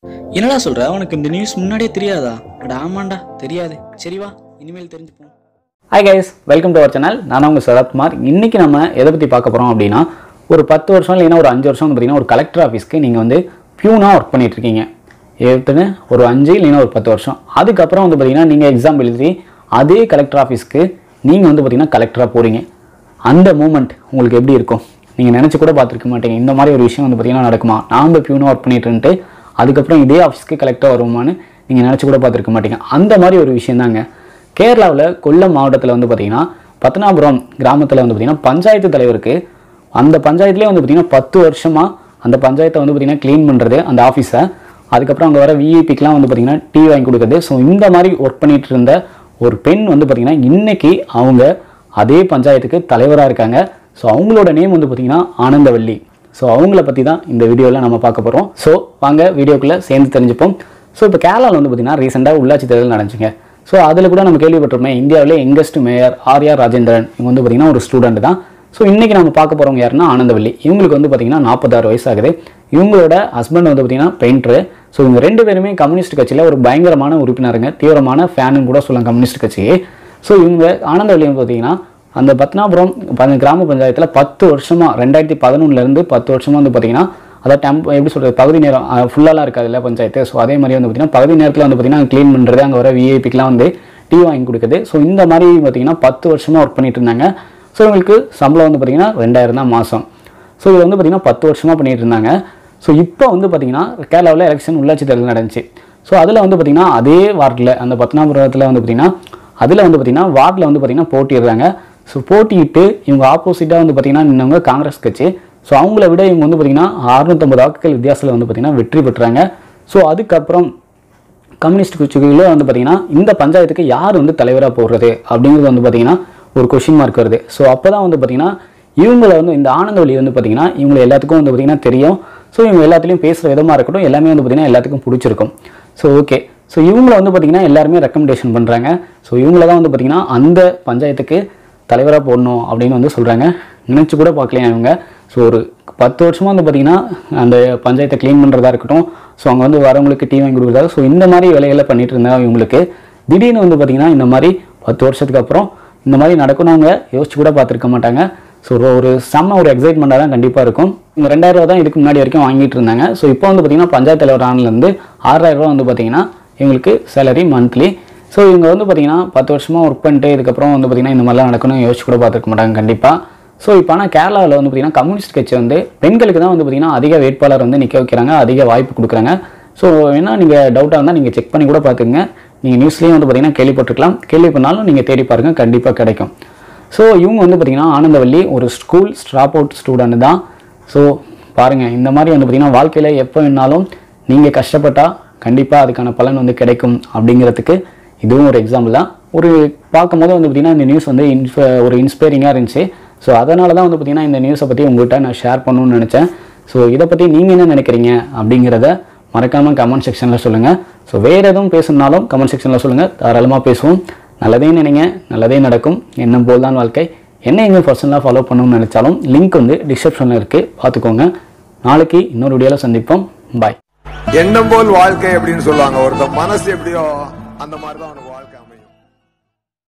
என்னடா சொல்ற உனக்கு இந்த நியூஸ் முன்னாடியே தெரியாதா அட ஆமாண்டா தெரியாது சரி வா இனிமேல் தெரிஞ்சுப்போம் hi guys welcome to our channel நான் உங்கள் சரத்குமார் இன்றைக்கி நம்ம எதை பற்றி பார்க்க போகிறோம் அப்படின்னா ஒரு பத்து வருஷம் இல்லைன்னா ஒரு அஞ்சு வருஷம் வந்து பார்த்தீங்கன்னா ஒரு கலெக்டர் ஆஃபீஸ்க்கு நீங்கள் வந்து பியூனாக ஒர்க் பண்ணிட்டு இருக்கீங்க ஏற்றுன்னு ஒரு அஞ்சு இல்லைன்னா ஒரு பத்து வருஷம் அதுக்கப்புறம் வந்து பார்த்தீங்கன்னா நீங்கள் எக்ஸாம் எழுதி அதே கலெக்டர் ஆஃபீஸ்க்கு நீங்கள் வந்து பார்த்தீங்கன்னா கலெக்டராக போகிறீங்க அந்த மூமெண்ட் உங்களுக்கு எப்படி இருக்கும் நீங்கள் நினச்சி கூட பார்த்துருக்க மாட்டீங்க இந்த மாதிரி ஒரு விஷயம் வந்து பார்த்தீங்கன்னா நடக்குமா நாம் பியூனாக ஒர்க் பண்ணிட்டுன்ட்டு அதுக்கப்புறம் இதே ஆஃபீஸ்க்கு கலெக்டராக வருமான்னு நீங்கள் நினச்சி கூட பார்த்துருக்க மாட்டீங்க அந்த மாதிரி ஒரு விஷயம் தாங்க கேரளாவில் கொல்லம் மாவட்டத்தில் வந்து பார்த்தீங்கன்னா பத்னாபுரம் கிராமத்தில் வந்து பார்த்தீங்கன்னா பஞ்சாயத்து தலைவருக்கு அந்த பஞ்சாயத்துலேயே வந்து பார்த்தீங்கன்னா பத்து வருஷமாக அந்த பஞ்சாயத்தை வந்து பார்த்தீங்கன்னா க்ளீன் பண்ணுறது அந்த ஆஃபீஸை அதுக்கப்புறம் அங்கே வர விஐபிக்கெலாம் வந்து பார்த்தீங்கன்னா டீ வாங்கி கொடுக்குறது ஸோ இந்த மாதிரி ஒர்க் பண்ணிட்டு இருந்த ஒரு பெண் வந்து பார்த்தீங்கன்னா இன்னைக்கு அவங்க அதே பஞ்சாயத்துக்கு தலைவராக இருக்காங்க ஸோ அவங்களோட நேம் வந்து பார்த்தீங்கன்னா ஆனந்தவல்லி ஸோ அவங்கள பற்றி தான் இந்த வீடியோவில் நம்ம பார்க்க போகிறோம் ஸோ வாங்க வீடியோக்குள்ளே சேர்ந்து தெரிஞ்சுப்போம் ஸோ இப்போ கேரளாவில் வந்து பார்த்தீங்கன்னா ரீசெண்டாக உள்ளாட்சி தேர்தல் நடந்துச்சுங்க ஸோ அதில் கூட நம்ம கேள்விப்பட்டிருப்போம் இந்தியாவிலே யங்கஸ்ட் மேயர் ஆர்ஆர் ராஜேந்திரன் இவங்க வந்து பார்த்தீங்கன்னா ஒரு ஸ்டூடெண்ட் தான் ஸோ இன்றைக்கி நம்ம பார்க்க போகிறவங்க யாருன்னா ஆனந்தவல்லி இவங்களுக்கு வந்து பார்த்தீங்கன்னா நாற்பத்தாறு வயசு ஆகுது இவங்களோட ஹஸ்பண்ட் வந்து பார்த்தீங்கன்னா பெயிண்டரு ஸோ இவங்க ரெண்டு பேருமே கம்யூனிஸ்ட் கட்சியில் ஒரு பயங்கரமான உறுப்பினருங்க தீவிரமான ஃபேனுன்னு கூட சொல்லலாம் கம்யூனிஸ்ட் கட்சியே ஸோ இவங்க ஆனந்தவல்லி வந்து பார்த்தீங்கன்னா அந்த பத்னாபுரம் ப- கிராம பஞ்சாயத்தில் பத்து வருஷமாக ரெண்டாயிரத்தி பதினொன்றுலேருந்து பத்து வருஷமாக வந்து பார்த்தீங்கன்னா அதாவது டெம்ப் எப்படி சொல்கிறது பகுதி நேரம் ஃபுல்லாலாம் இருக்காதுல்ல பஞ்சாயத்து ஸோ அதே மாதிரி வந்து பார்த்தீங்கன்னா பகுதி நேரத்தில் வந்து பார்த்தீங்கன்னா க்ளீன் பண்ணுறது அங்கே வர விஐபிக்கெலாம் வந்து டீ வாங்கி கொடுக்குது ஸோ இந்த மாதிரி பார்த்தீங்கன்னா பத்து வருஷமாக ஒர்க் பண்ணிட்டு இருந்தாங்க ஸோ இவங்களுக்கு சம்பளம் வந்து பார்த்தீங்கன்னா ரெண்டாயிரம் தான் மாதம் ஸோ இது வந்து பார்த்தீங்கன்னா பத்து வருஷமாக பண்ணிட்டு இருந்தாங்க ஸோ இப்போ வந்து பார்த்தீங்கன்னா கேரளாவில் எலெக்ஷன் உள்ளாட்சி தேர்தல் நடந்துச்சு ஸோ அதில் வந்து பார்த்தீங்கன்னா அதே வார்டில் அந்த பத்னாபுரத்தில் வந்து பார்த்தீங்கன்னா அதில் வந்து பார்த்தீங்கன்னா வார்டில் வந்து பார்த்தீங்கன்னா போட்டிடுறாங்க ஸோ போட்டியிட்டு இவங்க ஆப்போசிட்டாக வந்து பார்த்தீங்கன்னா நின்னவங்க காங்கிரஸ் கட்சி ஸோ அவங்கள விட இவங்க வந்து பார்த்தீங்கன்னா அறுநூத்தம்பது வாக்குகள் வித்தியாசத்தில் வந்து பார்த்தீங்கன்னா வெற்றி பெற்றாங்க ஸோ அதுக்கப்புறம் கம்யூனிஸ்ட் கட்சிகளே வந்து பார்த்தீங்கன்னா இந்த பஞ்சாயத்துக்கு யார் வந்து தலைவராக போடுறது அப்படிங்கிறது வந்து பார்த்தீங்கன்னா ஒரு கொஷின் மார்க் வருது ஸோ அப்போ தான் வந்து பார்த்தீங்கன்னா இவங்கள வந்து இந்த ஆனந்தவழி வந்து பார்த்தீங்கன்னா இவங்களை எல்லாத்துக்கும் வந்து பார்த்தீங்கன்னா தெரியும் ஸோ இவங்க எல்லாத்துலேயும் பேசுகிற விதமாக இருக்கட்டும் எல்லாமே வந்து பார்த்தீங்கன்னா எல்லாத்துக்கும் பிடிச்சிருக்கும் ஸோ ஓகே ஸோ இவங்கள வந்து பார்த்தீங்கன்னா எல்லாருமே ரெக்கமெண்டேஷன் பண்ணுறாங்க ஸோ இவங்கள தான் வந்து பார்த்தீங்கன்னா அந்த பஞ்சாயத்துக்கு தலைவராக போடணும் அப்படின்னு வந்து சொல்கிறாங்க நினச்சி கூட பார்க்கலையா இவங்க ஸோ ஒரு பத்து வருஷமாக வந்து பார்த்தீங்கன்னா அந்த பஞ்சாயத்தை க்ளீன் பண்ணுறதா இருக்கட்டும் ஸோ அவங்க வந்து வரவங்களுக்கு டீ வாங்கி கொடுக்குறதா ஸோ இந்த மாதிரி வேலைகளை பண்ணிட்டு இருந்தாங்க இவங்களுக்கு திடீர்னு வந்து பார்த்தீங்கன்னா இந்த மாதிரி பத்து வருஷத்துக்கு அப்புறம் இந்த மாதிரி நடக்கும்னு அவங்க யோசிச்சு கூட பார்த்துருக்க மாட்டாங்க ஸோ ஒரு செம்ம ஒரு எக்ஸைட்மெண்ட்டாக தான் கண்டிப்பாக இருக்கும் இவங்க ரெண்டாயிரம் ரூபா தான் இதுக்கு முன்னாடி வரைக்கும் வாங்கிட்டு இருந்தாங்க ஸோ இப்போ வந்து பார்த்தீங்கன்னா பஞ்சாயத்து தலைவர் ஆனதுலேருந்து ஆறாயிரம் ரூபா வந்து பார்த்தீங்கன்னா இவங்களுக்கு சேலரி மந்த்லி ஸோ இவங்க வந்து பார்த்தீங்கன்னா பத்து வருஷமாக ஒர்க் பண்ணிட்டு இதுக்கப்புறம் வந்து பார்த்தீங்கன்னா இந்த மாதிரிலாம் நடக்கணும் யோசிச்சு கூட பார்த்துருக்க மாட்டாங்க கண்டிப்பாக ஸோ இப்போ ஆனால் கேரளாவில் வந்து பார்த்தீங்கன்னா கம்யூனிஸ்ட் கட்சி வந்து பெண்களுக்கு தான் வந்து பார்த்தீங்கன்னா அதிக வேட்பாளர் வந்து நிற்க வைக்கிறாங்க அதிக வாய்ப்பு கொடுக்குறாங்க ஸோ என்ன நீங்கள் டவுட்டாக இருந்தால் நீங்கள் செக் பண்ணி கூட பார்த்துங்க நீங்கள் நியூஸ்லேயும் வந்து பார்த்தீங்கன்னா கேள்விப்பட்டிருக்கலாம் கேள்வி பண்ணாலும் நீங்கள் தேடி பாருங்க கண்டிப்பாக கிடைக்கும் ஸோ இவங்க வந்து பார்த்தீங்கன்னா ஆனந்தவல்லி ஒரு ஸ்கூல் ஸ்ட்ராப் அவுட் ஸ்டூடெண்ட் தான் ஸோ பாருங்கள் இந்த மாதிரி வந்து பார்த்தீங்கன்னா வாழ்க்கையில் எப்போ வேணாலும் நீங்கள் கஷ்டப்பட்டால் கண்டிப்பாக அதுக்கான பலன் வந்து கிடைக்கும் அப்படிங்கிறதுக்கு இதுவும் ஒரு எக்ஸாம்பிள் தான் ஒரு பார்க்கும்போது வந்து பார்த்தீங்கன்னா இந்த நியூஸ் வந்து இன்ஸ்ப ஒரு இன்ஸ்பைரிங்காக இருந்துச்சு ஸோ அதனால தான் வந்து பார்த்தீங்கன்னா இந்த நியூஸை பற்றி உங்கள்கிட்ட நான் ஷேர் பண்ணணும்னு நினச்சேன் ஸோ இதை பற்றி நீங்கள் என்ன நினைக்கிறீங்க அப்படிங்கிறத மறக்காமல் கமெண்ட் செக்ஷனில் சொல்லுங்கள் ஸோ வேறு எதுவும் பேசணுனாலும் கமெண்ட் செக்ஷனில் சொல்லுங்கள் தாராளமாக பேசுவோம் நல்லதே நினைங்க நல்லதே நடக்கும் எண்ணம் போல் தான் வாழ்க்கை என்ன எங்கே பர்சனலாக ஃபாலோ பண்ணணும்னு நினச்சாலும் லிங்க் வந்து டிஸ்கிரிப்ஷனில் இருக்குது பார்த்துக்கோங்க நாளைக்கு இன்னொரு வீடியோவில் சந்திப்போம் பாய் எண்ணம் போல் வாழ்க்கை அப்படின்னு சொல்லுவாங்க ஒருத்தன் மனசு எப்படியோ அந்த மாதிரி தான் அவனுக்கு